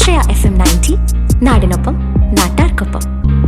ആശ്രയ F M ninety നാടിനൊപ്പം നാട്ടാർക്കൊപ്പം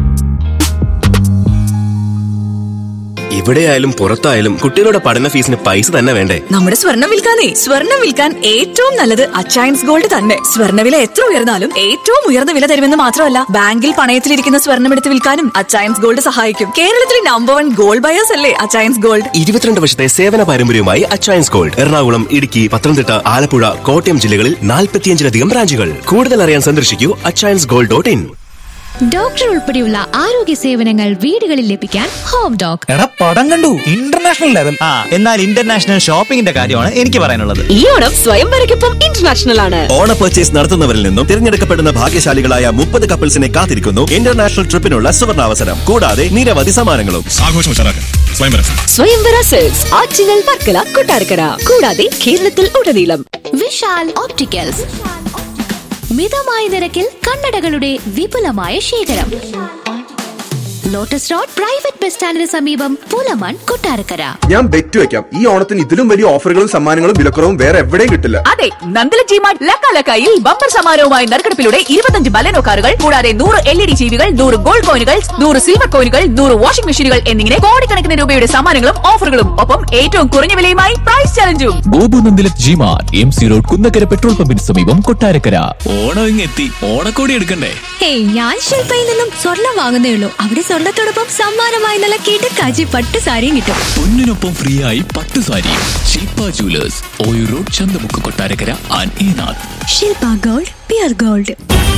ഇവിടെയായാലും പുറത്തായാലും കുട്ടികളുടെ പഠന ഫീസിന് പൈസ തന്നെ വേണ്ടേ നമ്മുടെ സ്വർണം വിൽക്കാനേ സ്വർണം വിൽക്കാൻ ഏറ്റവും നല്ലത് അച്ചയൻസ് ഗോൾഡ് തന്നെ സ്വർണ്ണവില എത്ര ഉയർന്നാലും ഏറ്റവും ഉയർന്ന വില തരുമെന്ന് മാത്രമല്ല ബാങ്കിൽ പണയത്തിലിരിക്കുന്ന സ്വർണം എടുത്ത് വിൽക്കാനും അച്ചയൻസ് ഗോൾഡ് സഹായിക്കും കേരളത്തിലെ നമ്പർ വൺ ഗോൾഡ് ബയേഴ്സ് അല്ലേ അച്ചയൻസ് ഗോൾഡ് ഇരുപത്തിരണ്ട് വർഷത്തെ സേവന പാരമ്പര്യവുമായി അച്ചയൻസ് ഗോൾഡ് എറണാകുളം ഇടുക്കി പത്തനംതിട്ട ആലപ്പുഴ കോട്ടയം ജില്ലകളിൽ നാൽപ്പത്തിയഞ്ചിലധികം ബ്രാഞ്ചുകൾ കൂടുതൽ അറിയാൻ സന്ദർശിക്കൂ Achayans gold dot in doctor ഉൾപ്പെടെയുള്ള ആരോഗ്യ സേവനങ്ങൾ വീടുകളിൽ ലഭിക്കാൻ ഹോം ഡോക് എടാ പടം കണ്ടു ഇന്റർനാഷണൽ ലെവൽ ആ എന്നാൽ ഇന്റർനാഷണൽ ഷോപ്പിംഗിന്റെ കാര്യമാണ് എനിക്ക് പറയാനുള്ളത് ഈ ഓണം സ്വയംവരയ്ക്കൊപ്പം ഇന്റർനാഷണൽ ആണ് ഓണ പർച്ചേസ് നടത്തുന്നവരിൽ നിന്നും തിരഞ്ഞെടുക്കപ്പെടുന്ന ഭാഗ്യശാലികളായ മുപ്പത് കപ്പിൾസിനെ കാത്തിരിക്കുന്നു ഇന്റർനാഷണൽ ട്രിപ്പിനുള്ള സുവർണാവസരം കൂടാതെ നിരവധി സമ്മാനങ്ങളും ആഘോഷം ഉഷാറാക്കാൻ സ്വയംവരം സ്വയംവര സെൽസ് ആറ്റിങ്ങൽ വർക്കല കൊട്ടാരക്കര കൂടാതെ കേരളത്തിൽ ഉടനീളം വിശാൽ ഓപ്റ്റിക്കൽസ് മിതമായ നിരക്കിൽ കണ്ണടകളുടെ വിപുലമായ ശേഖരം ലോട്ടസ് റോഡ് പ്രൈവറ്റ് ബസ് സ്റ്റാൻഡിന് സമീപം പൂലമൺ കൊട്ടാരക്കര ഞാൻ ബെറ്റ് വെക്കാം ഈ ഓണത്തിന് ഇതിലും വലിയ ഓഫറുകളും സമ്മാനങ്ങളും വിലക്കുറവും വേറെ എവിടെയും കിട്ടില്ല അതെ നന്ദല ജിമാർട്ട് ലക്കാലക്കായിൽ ബമ്പർ സമാരവുമായി നറുക്കെടുപ്പിലൂടെ ഇരുപത്തഞ്ച് ബലനോ കാറുകൾ കൂടാതെ നൂറ് എൽ ഇ ഡി ജീവികൾ നൂറ് ഗോൾഡ് കോയിനുകൾ നൂറ് സിൽവർ കോയിനുകൾ നൂറ് വാഷിംഗ് മെഷീനുകൾ എന്നിങ്ങനെ കോടിക്കണക്കിന് രൂപയുടെ സമ്മാനങ്ങളും ഓഫറുകളും ഒപ്പം ഏറ്റവും കുറഞ്ഞ വിലയുമായി പ്രൈസ് ചലഞ്ചും Gopu Nandilath G Mart M C road Kunnakkara petrol പമ്പിന് സമീപം കൊട്ടാരക്കര ഓണം ഇങ്ങെത്തി ഓണക്കോടി എടുക്കണ്ടേ ഹേയ് ഞാൻ ശില്പയിൽ നിന്നും സ്വർണം വാങ്ങുന്നേ ഉള്ളൂ അവിടെ സ്വർണത്തോടൊപ്പം സമ്മാനമായി നല്ല കിടക്കാച്ചി പട്ട് സാരിയും കിട്ടും പൊന്നിനൊപ്പം ഫ്രീ ആയി പട്ടു sari Shilpa jewellers Oyoor road Chanthamukku Kottarakkara and Enath Shilpa gold pure gold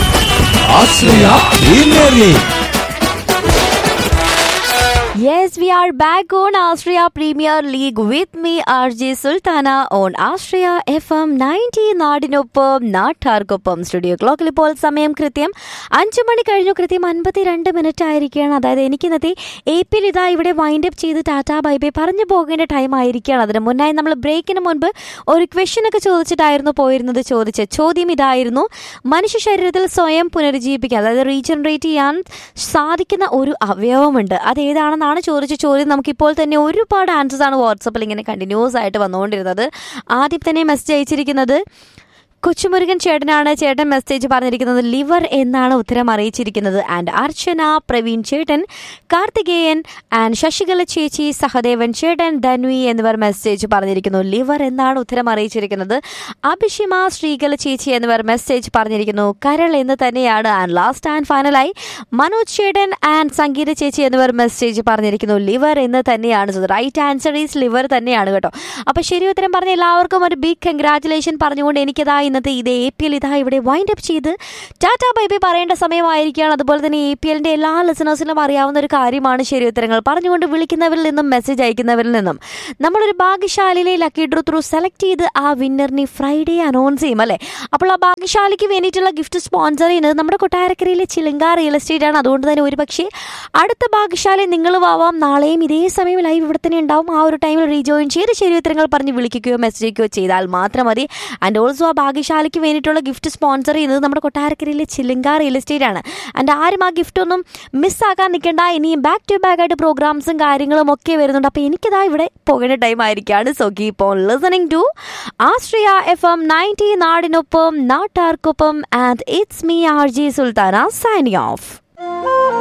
Yes, we are back on Austria Premier League with me, RJ Sultana, on Austria FM 90 നാടിനൊപ്പം നാട്ടാർക്കൊപ്പം സ്റ്റുഡിയോ ക്ലോക്കിൽ ഇപ്പോൾ സമയം കൃത്യം അഞ്ചു മണി കഴിഞ്ഞു കൃത്യം അൻപത്തിരണ്ട് മിനിറ്റ് ആയിരിക്കുകയാണ് അതായത് എനിക്ക് ഇന്നത്തെ എ പിയിൽ ഇതാ ഇവിടെ വൈൻഡ് അപ്പ് ചെയ്ത് ടാറ്റാ ബൈ ബൈ പറഞ്ഞു പോകേണ്ട ടൈം ആയിരിക്കുകയാണ് അതിന് മുന്നായി നമ്മൾ ബ്രേക്കിന് മുൻപ് ഒരു ക്വസ്റ്റ്യൻ ഒക്കെ ചോദിച്ചിട്ടായിരുന്നു പോയിരുന്നത് ചോദിച്ച ചോദ്യം ഇതായിരുന്നു മനുഷ്യ ശരീരത്തിൽ സ്വയം പുനരുജ്ജീവിപ്പിക്കാൻ അതായത് റീജനറേറ്റ് ചെയ്യാൻ സാധിക്കുന്ന ഒരു അവയവമുണ്ട് അത് ഏതാണെന്നാണ് ചോദിച്ച ചോദ്യം നമുക്കിപ്പോൾ തന്നെ ഒരുപാട് ആൻസേഴ്സ് ആണ് വാട്സപ്പിൽ ഇങ്ങനെ കണ്ടിന്യൂസ് ആയിട്ട് വന്നുകൊണ്ടിരുന്നത് ആദ്യം തന്നെ മെസ്സേജ് അയച്ചിരിക്കുന്നത് കൊച്ചുമുരുകൻ ചേട്ടനാണ് ചേട്ടൻ മെസ്സേജ് പറഞ്ഞിരിക്കുന്നത് ലിവർ എന്നാണ് ഉത്തരം അറിയിച്ചിരിക്കുന്നത് ആൻഡ് അർച്ചന പ്രവീൺ ചേട്ടൻ കാർത്തികേയൻ ആൻഡ് ശശികല ചേച്ചി സഹദേവൻ ചേട്ടൻ ധൻവി എന്നിവർ മെസ്സേജ് പറഞ്ഞിരിക്കുന്നു ലിവർ എന്നാണ് ഉത്തരം അറിയിച്ചിരിക്കുന്നത് അഭിഷിമ ശ്രീകല ചേച്ചി എന്നിവർ മെസ്സേജ് പറഞ്ഞിരിക്കുന്നു കരൾ എന്ന് തന്നെയാണ് ആൻഡ് ലാസ്റ്റ് ആൻഡ് ഫൈനലായി മനോജ് ചേട്ടൻ ആൻഡ് സംഗീത ചേച്ചി എന്നിവർ മെസ്സേജ് പറഞ്ഞിരിക്കുന്നു ലിവർ എന്ന് തന്നെയാണ് റൈറ്റ് ആൻസർ ഈസ് ലിവർ തന്നെയാണ് കേട്ടോ അപ്പോൾ ശരി ഉത്തരം പറഞ്ഞ എല്ലാവർക്കും ഒരു ബിഗ് കൺഗ്രാറ്റുലേഷൻ പറഞ്ഞുകൊണ്ട് എനിക്കിതാ ഇന്നത്തെ ഇത് എ പി എൽ ഇതാ ഇവിടെ വൈൻഡ് അപ്പ് ചെയ്ത് ടാറ്റ ബൈ ബൈ പറയേണ്ട സമയമായിരിക്കുകയാണ് അതുപോലെ തന്നെ എ പി എല്ലിൻ്റെ എല്ലാ ലിസണേഴ്സിനും അറിയാവുന്ന ഒരു കാര്യമാണ് ശരി ഉത്തരങ്ങൾ പറഞ്ഞുകൊണ്ട് വിളിക്കുന്നവരിൽ നിന്നും മെസ്സേജ് അയക്കുന്നവരിൽ നിന്നും നമ്മളൊരു ഭാഗ്യശാലയിലെ ലക്കി ഡ്രോ ത്രൂ സെലക്ട് ചെയ്ത് ആ വിന്നറിനെ ഫ്രൈഡേ അനൗൺസ് ചെയ്യും അല്ലേ അപ്പോൾ ആ ഭാഗ്യശാലയ്ക്ക് വേണ്ടിയിട്ടുള്ള ഗിഫ്റ്റ് സ്പോൺസർ ചെയ്യുന്നത് നമ്മുടെ കൊട്ടാരക്കരയിലെ ചിലങ്ക റിയൽ എസ്റ്റേറ്റ് ആണ് അതുകൊണ്ട് തന്നെ ഒരു പക്ഷേ അടുത്ത ഭാഗ്യശാല നിങ്ങൾ ആവാം നാളെയും ഇതേ സമയം ലൈവ് ഇവിടെ തന്നെ ഉണ്ടാവും ആ ഒരു ടൈമിൽ റീജോയിൻ ചെയ്ത് ശരി ഉത്തരങ്ങൾ പറഞ്ഞ് വിളിക്കുകയോ മെസ്സേജ് അയക്കുകയോ ചെയ്താൽ മാത്രം മതി ആൻഡ് ഓൾസോ ആ ഭാഗ്യശാലയ്ക്ക് വേണ്ടിയിട്ടുള്ള ഗിഫ്റ്റ് സ്പോൺസർ ചെയ്യുന്നത് നമ്മുടെ കൊട്ടാരക്കരയിലെ ചിലങ്ക റിയൽ എസ്റ്റേറ്റ് ആണ് ആൻഡ് ആരും ആ ഗിഫ്റ്റ് ഒന്നും മിസ്സാക്കാൻ നിൽക്കേണ്ട ഇനിയും ബാക്ക് ടു ബാക്ക് ആയിട്ട് പ്രോഗ്രാംസും കാര്യങ്ങളും ഒക്കെ വരുന്നുണ്ട് അപ്പോൾ എനിക്കിതാ ഇവിടെ പോകേണ്ട ടൈം ആയിരിക്കുകയാണ് so keep on listening to Ashriya F M ninety നാടിനൊപ്പം നാട്ടാർക്കൊപ്പം and it's me R J Sulthana signing of